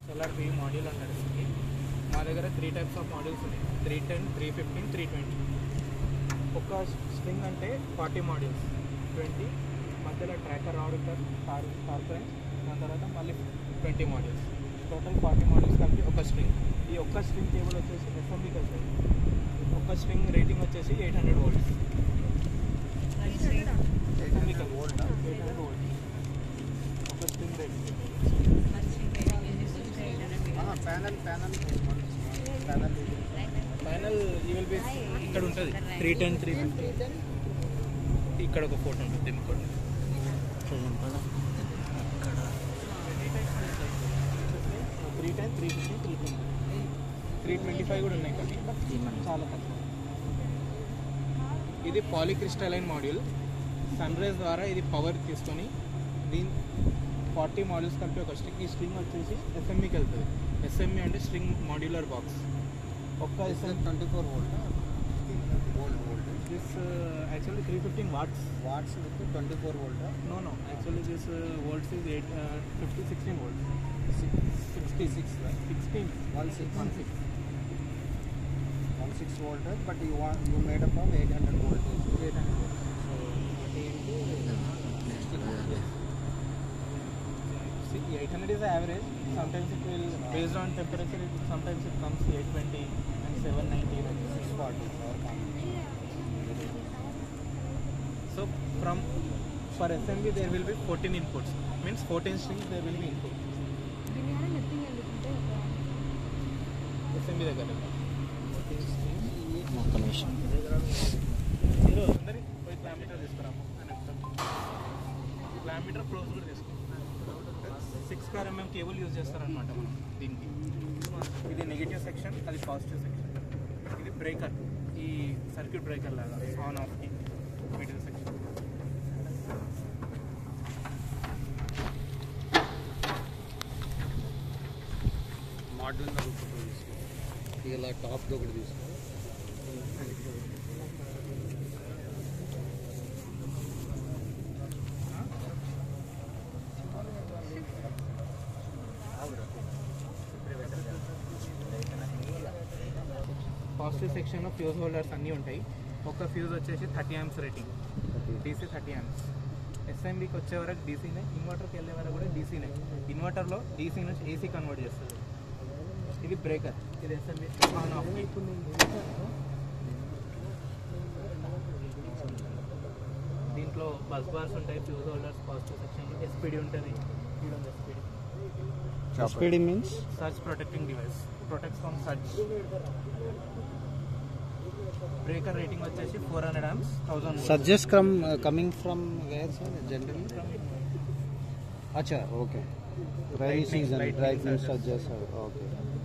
LRP module అంటారు దీనికి మా దగ్గర త్రీ టైప్స్ ఆఫ్ మాడ్యూల్స్ ఉన్నాయి three ten three fifteen three twenty ఒక స్ట్రింగ్ అంటే ఫార్టీ మాడ్యూల్స్ ట్వంటీ మధ్యలో ట్రాకర్ ఆడుతారు కార్ కార్ ఫ్రెండ్స్ దాని తర్వాత మళ్ళీ twenty modules total forty modules కలిపి ఒక స్ట్రింగ్ ఈ ఒక్క స్ట్రింగ్ కేబుల్ వచ్చేసి ఎస్ఎంబి కలిసి ఒక్క స్ట్రింగ్ రేటింగ్ వచ్చేసి ఎయిట్ హండ్రెడ్ వోల్ట్స్ ఎస్ఎంబి కలిసి వోల్ట్ ఎయిట్ హండ్రెడ్ వోల్ట్స్ ఒక string rating panel panel panel final ఈ విల్ బి ఇక్కడ ఉంటుంది త్రీ టెన్ త్రీ ఫిఫ్టీ ఇక్కడ ఒక ఫోటో ఉంటుంది మీకు three ten three fifty three twenty three twenty five కూడా ఉన్నాయి కానీ చాలా తక్కువ ఇది పాలిక్రిస్టలైన్ మాడ్యూల్ సన్ రైజ్ ద్వారా ఇది పవర్ తీసుకొని దీని ఫార్టీ మాడ్యూల్స్ కలిపి ఒక స్ట్రింగ్ ఈ స్ట్రింగ్ వచ్చేసి ఎస్ఎంఈకి వెళ్తుంది ఎస్ఎంఈ అంటే స్ట్రింగ్ మాడ్యులర్ బాక్స్ ఒక్క SM twenty four volt volt volt this actually three fifteen watts watts with twenty four volt no no actually this volts is eight fifty sixteen volts sixty six sixteen one six one six one six volt but you want you made up of eight hundred voltage eight hundred eight hundred is the average. Sometimes it will, based on temperature, it, sometimes it comes 820 and 790 like this. Six forty So from for SMB there will be 14 inputs. Means 14 strings there will be input. SMB దగ్గర ఒక్క నిమిషం మీరు అందరి పోయి క్లామీటర్ తీసుకురాము అని చెప్తాను క్లామీటర్ close కూడా తీసుకుంటాం six car MM cable use చేస్తారనమాట మనం దీనికి ఇది నెగిటివ్ సెక్షన్ అది పాజిటివ్ సెక్షన్ ఇది బ్రేకర్ ఈ సర్క్యూట్ బ్రేకర్ లాగా on off middle section module తీసుకో ఇలా టాప్ ఒకటి తీసుకో పాజిటివ్ సెక్షన్లో ఫ్యూజ్ హోల్డర్స్ అన్నీ ఉంటాయి ఒక ఫ్యూజ్ వచ్చేసి thirty amps rating DC thirty amps ఎస్ఎంబికి వచ్చే వరకు డీసీనే ఇన్వర్టర్కి వెళ్ళే వరకు కూడా డీసీనే ఇన్వర్టర్లో డీసీ నుంచి ఏసీ కన్వర్ట్ చేస్తుంది ఇది బ్రేకర్ ఇది ఎస్ఎంబి ఆన్ ఆఫ్ దీంట్లో బస్ బార్స్ ఉంటాయి ఫ్యూజ్ హోల్డర్స్ పాజిటివ్ సెక్షన్లో ఎస్పీడీ ఉంటుంది SPD SPD means surge protecting device protects from surge breaker rating వచ్చేసి ఫోర్ హండ్రెడ్ ఆమ్స్ థౌసండ్ సజెస్ట్ come coming from where sir general అచ్చా okay dry Lightning, season lightning dry surges. సజెస్ట్ okay